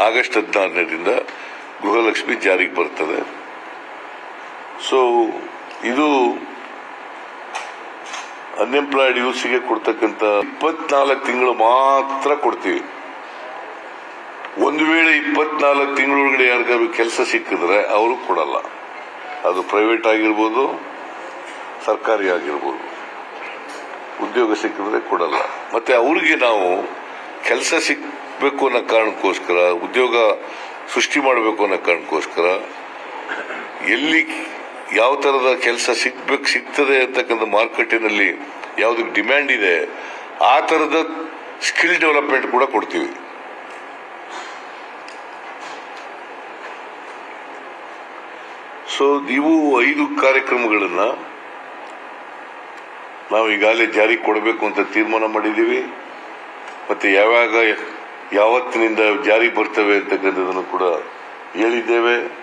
August ಹದಿನಾರನೇದಿಂದ Gruhalakshmi ಜಾರಿಗೆ ಬರ್ತದೆ so ಇದು ಅನ್ಎಂಪ್ಲಾಯ್ಡ್ ಯೂತ್ಸ್ಗೆ ಕೊಡ್ತಕ್ಕಂಥ ಇಪ್ಪತ್ನಾಲ್ಕು ತಿಂಗಳು ಮಾತ್ರ ಕೊಡ್ತೀವಿ ಒಂದು ವೇಳೆ ಇಪ್ಪತ್ನಾಲ್ಕು ತಿಂಗಳೊಳಗಡೆ ಯಾರಿಗಾದ್ರು ಕೆಲಸ ಸಿಕ್ಕಿದ್ರೆ ಅವರು ಕೊಡಲ್ಲ ಅದು ಪ್ರೈವೇಟ್ ಆಗಿರ್ಬೋದು ಸರ್ಕಾರಿ ಆಗಿರ್ಬೋದು ಉದ್ಯೋಗ ಸಿಕ್ಕಿದ್ರೆ ಕೊಡಲ್ಲ ಮತ್ತೆ ಅವ್ರಿಗೆ ನಾವು ಕೆಲಸ ಸಿಕ್ಬೇಕು ಅನ್ನೋ ಕಾರಣಕ್ಕೋಸ್ಕರ ಉದ್ಯೋಗ ಸೃಷ್ಟಿ ಮಾಡಬೇಕು ಅನ್ನೋ ಕಾರಣಕ್ಕೋಸ್ಕರ ಎಲ್ಲಿ ಯಾವ ತರದ ಕೆಲಸ ಸಿಗ್ಬೇಕು ಸಿಗ್ತದೆ ಅಂತಕ್ಕಂಥ ಮಾರುಕಟ್ಟೆನಲ್ಲಿ ಯಾವ್ದಕ್ಕೆ ಡಿಮ್ಯಾಂಡ್ ಇದೆ ಆ ತರದ ಸ್ಕಿಲ್ ಡೆವಲಪ್ಮೆಂಟ್ ಕೂಡ ಕೊಡ್ತೀವಿ ಸೊ ನೀವು ಐದು ಕಾರ್ಯಕ್ರಮಗಳನ್ನ ನಾವು ಈಗಾಗಲೇ ಜಾರಿಗೆ ಕೊಡಬೇಕು ಅಂತ ತೀರ್ಮಾನ ಮಾಡಿದ್ದೀವಿ ಮತ್ತೆ ಯಾವಾಗ ಯಾವತ್ತಿನಿಂದ ಜಾರಿ ಬರ್ತವೆ ಅಂತಕ್ಕಂಥದ್ದನ್ನು ಕೂಡ ಹೇಳಿದ್ದೇವೆ